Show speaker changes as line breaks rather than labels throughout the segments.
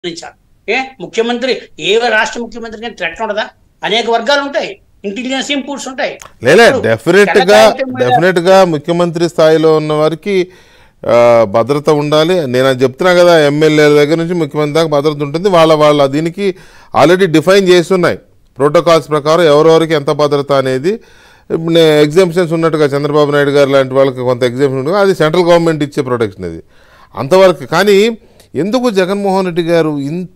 గమనించాలి ఏ ముఖ్యమంత్రి ఏ రాష్ట్ర ముఖ్యమంత్రి కానీ థ్రెట్ ఉండదా అనేక వర్గాలు ఉంటాయి ఇంటెలిజెన్స్ ఇంపూట్స్ ఉంటాయి
లేలే
ఇప్పుడు
డెఫినెట్ గా
తెల్లకాగితం మీద-
డెఫినెట్ గా ముఖ్యమంత్రి స్థాయిలో ఉన్న వారికి ఆ, భద్రత ఉండాలి నేను అది చెప్తున్నా కదా ఎమ్మెల్యేల దగ్గర నుంచి ముఖ్యమంత్రి దాకా భద్రత ఉంటుంది వాళ్ళ వాళ్ళ దీనికి ఆల్రెడీ డిఫైన్ చేస్తున్నాయి ప్రోటోకాల్స్ ప్రకారం ఎవరెవరికి ఎంత భద్రత అనేది ఎగ్జామ్షన్స్ ఉన్నట్టుగా చంద్రబాబు నాయుడు గారు లాంటి వాళ్ళకి కొంత ఎగ్జామ్షన్ ఉంటుంది అది సెంట్రల్ గవర్నమెంట్ ఇచ్చే ప్రొటెక్షన్ అది అంతవరకు కానీ ఎందుకు జగన్మోహన్ రెడ్డి గారు ఇంత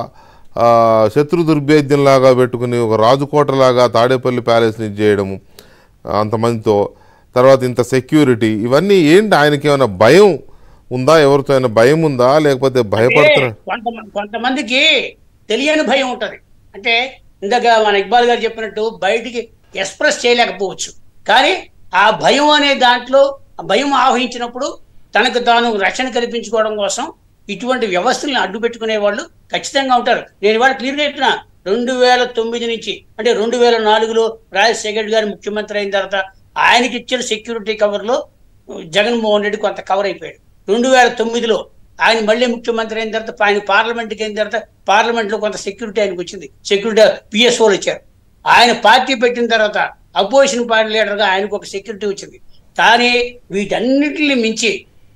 ఆ, శత్రు దుర్భేద్యంలాగా పెట్టుకుని ఒక రాజుకోటలాగా తాడేపల్లి ప్యాలెస్ని చేయడము అంతమందితో తర్వాత ఇంత సెక్యూరిటీ ఇవన్నీ ఏంటి ఆయనకి ఏమైనా భయం ఉందా ఎవరితో అయినా భయం ఉందా లేకపోతే భయపడుతున్నా
కొంత కొంతమందికి తెలియని భయం ఉంటది అంటే ఇందాక మన ఇక్బాల్ గారు చెప్పినట్టు బయటికి ఎక్స్ప్రెస్ చేయలేకపోవచ్చు కానీ ఆ భయం అనే దాంట్లో ఆ భయం ఆవహించినప్పుడు తనకు తాను రక్షణ కల్పించుకోవడం కోసం ఇటువంటి వ్యవస్థలను అడ్డు పెట్టుకునే వాళ్ళు ఖచ్చితంగా ఉంటారు నేను ఇవాళ క్లియర్గా చెప్పిన రెండు వేల తొమ్మిది నుంచి అంటే రెండు వేల నాలుగులో రాజశేఖర్ గారు ముఖ్యమంత్రి అయిన తర్వాత ఆయనకి ఇచ్చిన సెక్యూరిటీ కవర్లో జగన్మోహన్ రెడ్డి కొంత కవర్ అయిపోయాడు రెండు వేల తొమ్మిదిలో ఆయన మళ్ళీ ముఖ్యమంత్రి అయిన తర్వాత ఆయన పార్లమెంట్కి అయిన తర్వాత పార్లమెంట్ లో కొంత సెక్యూరిటీ ఆయనకు వచ్చింది సెక్యూరిటీ పిఎస్ఓలు వచ్చారు ఆయన పార్టీ పెట్టిన తర్వాత అపోజిషన్ పార్టీ లీడర్గా ఆయనకు ఒక సెక్యూరిటీ వచ్చింది కానీ వీటన్నిటిని మించి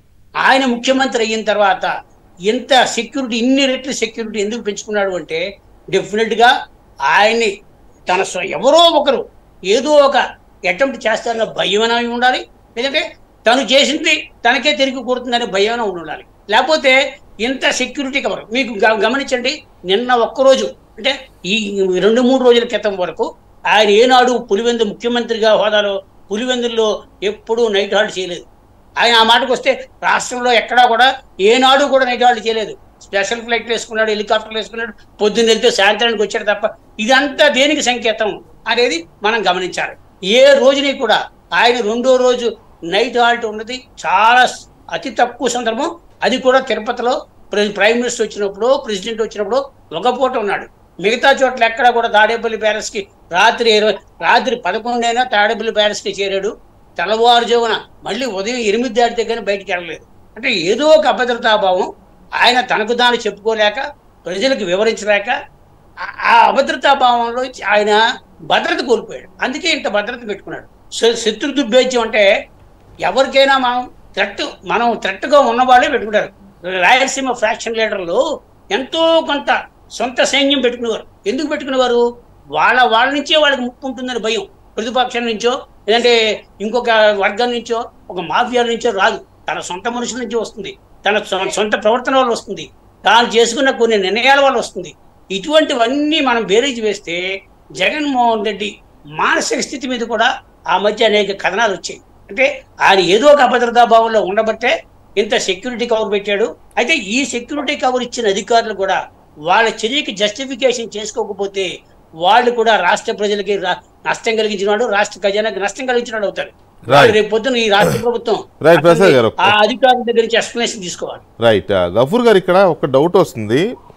ఆయన ముఖ్యమంత్రి అయిన తర్వాత ఎంత సెక్యూరిటీ ఇన్ని రెట్లు సెక్యూరిటీ ఎందుకు పెంచుకున్నాడు అంటే డెఫినెట్ గా ఆయన్ని తన స్వ- ఎవరో ఒకరు ఏదో ఒక అటెంప్ట్ చేస్తారన్న భయం అనేవి ఉండాలి లేదంటే తను చేసింది తనకే తిరిగి కొడుతుందనే భయం అయినా ఉండాలి లేకపోతే ఇంత సెక్యూరిటీ కవర్ మీకు గ- గమనించండి నిన్న ఒక్కరోజు అంటే ఈ రెండు మూడు రోజుల క్రితం వరకు ఆయన ఏనాడు పులివెందు ముఖ్యమంత్రిగా హోదాలో పులివెందుల్లో ఎప్పుడూ నైట్ హాల్ట్ చేయలేదు ఆయన ఆ మాటకు వస్తే రాష్ట్రంలో ఎక్కడా కూడా ఏనాడు కూడా నైట్ హాల్ట్ చేయలేదు స్పెషల్ ఫ్లైట్ వేసుకున్నాడు హెలికాప్టర్లు వేసుకున్నాడు పొద్దున్న వెళ్తే సాయంత్రానికి వచ్చాడు తప్ప ఇదంతా దేనికి సంకేతం అనేది మనం గమనించాలి ఏ రోజుని కూడా ఆయన రెండో రోజు నైట్ హాల్ట్ ఉన్నది చాలా స్- అతి తక్కువ సందర్భం అది కూడా తిరుపతిలో ప్రె- ప్రైమ్ మినిస్టర్ వచ్చినప్పుడు ప్రెసిడెంట్ వచ్చినప్పుడు ఒక పూట ఉన్నాడు మిగతా చోట్ల ఎక్కడ కూడా తాడేపల్లి ప్యాలెస్ కి రాత్రి ఇరవై రాత్రి పదకొండైనా తాడేపల్లి ప్యాలెస్ కి చేరాడు తెల్లవారుజామున మళ్ళీ ఉదయం ఎనిమిది దాటితే కానీ బయటికి వెళ్ళలేదు అంటే ఏదో ఒక అభద్రతాభావం ఆయన తనకు తాను చెప్పుకోలేక ప్రజలకు వివరించలేక ఆ- ఆ అభద్రతాభావంలో ఆయన భద్రత కోల్పోయాడు అందుకే ఇంత భద్రత పెట్టుకున్నాడు శ- శత్రు దుర్భేద్యం అంటే ఎవరికైనా మనం థ్రెట్ మనం థ్రెట్గా ఉన్న వాళ్ళే పెట్టుకుంటారు రాయలసీమ ఫ్రాక్షన్ లీడర్లు ఎంతో కొంత సొంత సైన్యం పెట్టుకునేవారు ఎందుకు పెట్టుకునేవారు వాళ్ళ వాళ్ళ నుంచే వాళ్ళకి ముప్పు ఉంటుందని భయం ప్రతిపక్షం నుంచో లేదంటే ఇంకొక వర్గం నుంచో ఒక మాఫియా నుంచో రాదు తన సొంత మనుషుల నుంచి వస్తుంది తన సొ- సొంత ప్రవర్తన వల్ల వస్తుంది తాను చేసుకున్న కొన్ని నిర్ణయాల వల్ల వస్తుంది ఇటువంటివన్నీ మనం బేరీజ్ వేస్తే జగన్మోహన్ రెడ్డి మానసిక స్థితి మీద కూడా ఆ మధ్య అనేక కథనాలు వచ్చాయి అంటే ఆయన ఏదో ఒక అభద్రతా భావంలో ఉండబట్టే ఇంత సెక్యూరిటీ కవర్ పెట్టాడు అయితే ఈ సెక్యూరిటీ కవర్ ఇచ్చిన అధికారులు కూడా వాళ్ళ చర్యకి జస్టిఫికేషన్ చేసుకోకపోతే వాళ్ళు కూడా రాష్ట్ర ప్రజలకి రా- నష్టం కలిగించినాడు రాష్ట్ర ఖజానాకి నష్టం కలిగించినాడు అవుతారు
Right.
రేపు పొద్దున ఈ రాష్ట్ర ప్రభుత్వం
Right, ప్రసాద్ గారు.
ఆ అధికారుల దగ్గర నుంచి ఎక్స్ప్లెనేషన్ తీసుకోవాలి
రైట్ గఫూర్ గారు ఇక్కడ ఒక డౌట్ వస్తుంది